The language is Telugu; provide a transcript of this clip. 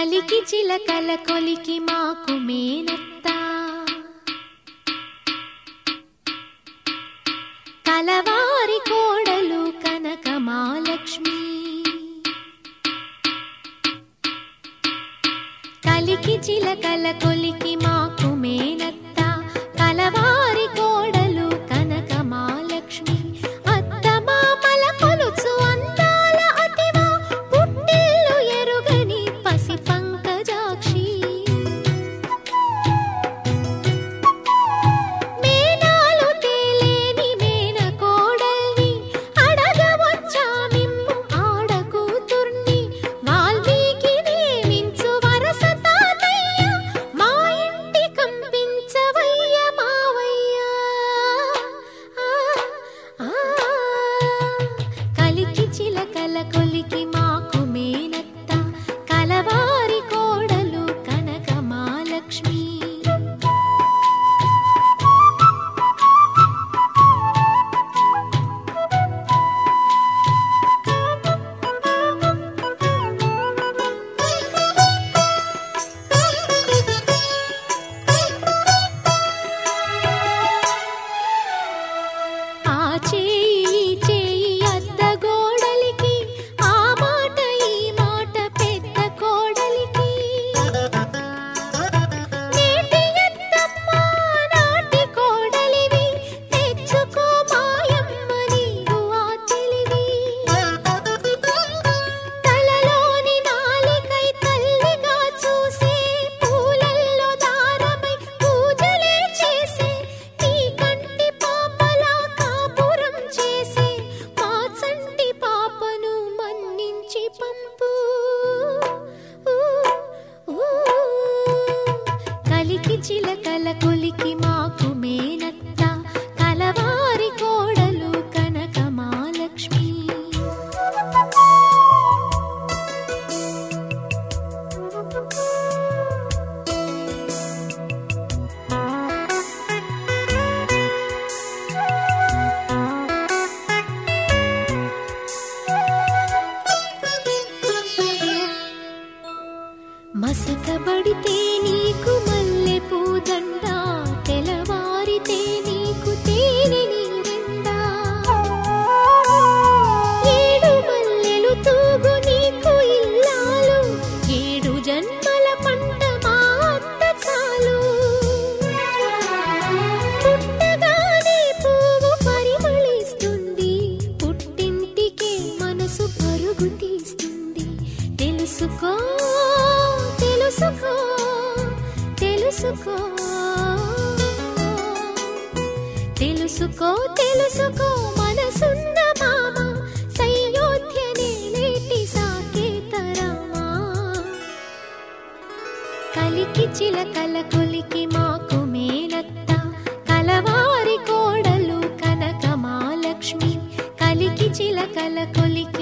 కలికి చిలకల కొలికి మాకు మేనత్త కలవారి కోడలు కనక మాలక్ష్మి కలికి చిలకల కొలికి మాకు మేనత్త కలవారి కోడలు కనక మాలక్ష్మి అత్త మామల కొలుచు అందాల అతివా పుట్టిల్లు ఎరుగని పసి పంకజాక్షి మేనాలు తేలేని మేన కోడల్ని అడగవచ్చా మిమ్ము ఆడ కూతుర్ని వాల్మీకి నియమించు వరస తాతయ్య మా ఇంటి కంపించవయ్య మావయ్య ఆ, ఆ, కలికి చిలకల కొలికి మాకు మేనత్త కలవారి కోడలు కనక మాలక్ష్మి ఆ చేయి చేయి అత్త గోడలికి ఆ మాట ఈ మాట పెద్ద కోడలికి నేటి ఎత్తమ్మ నాటి కోడలివి తెచ్చుకో మాయమ్మ నీవు ఆ తెలివి తలలోని నాలికై తల్లిగా చూసే పూలల్లో దారమై పూజలే చేసే నీ కంటి పాపలా కాపురం చేసే మా చంటి పాపను మన్నించి పంపు ఊ, ఊ. కలికి చిలకల కొలికి మాకు మేనత్త కలవారి కోడలు కనక మాలక్ష్మి మసకబడితే నీకు మల్లె పూదండ తెలవారితే నీకు తేనె నీరెండా ఏడు మల్లెలు తూగు నీకు ఇల్లాలు ఏడు జన్మల పంట మా అత్త చాలు పుట్టగానే పువ్వు పరిమళిస్తుంది పుట్టింటికే మనసు పరుగు తీస్తుంది తెలుసుకో తెలుసుకో తెలుసుకో తెలుసుకో తెలుసుకో మనసున్న మామ సయోధ్యనే నేటి సాకేతరామా కలికి చిలకల కొలికి మాకు మేనత్త కలవారి కోడలు కనక మాలక్ష్మి కలికి చిలకల కొలికి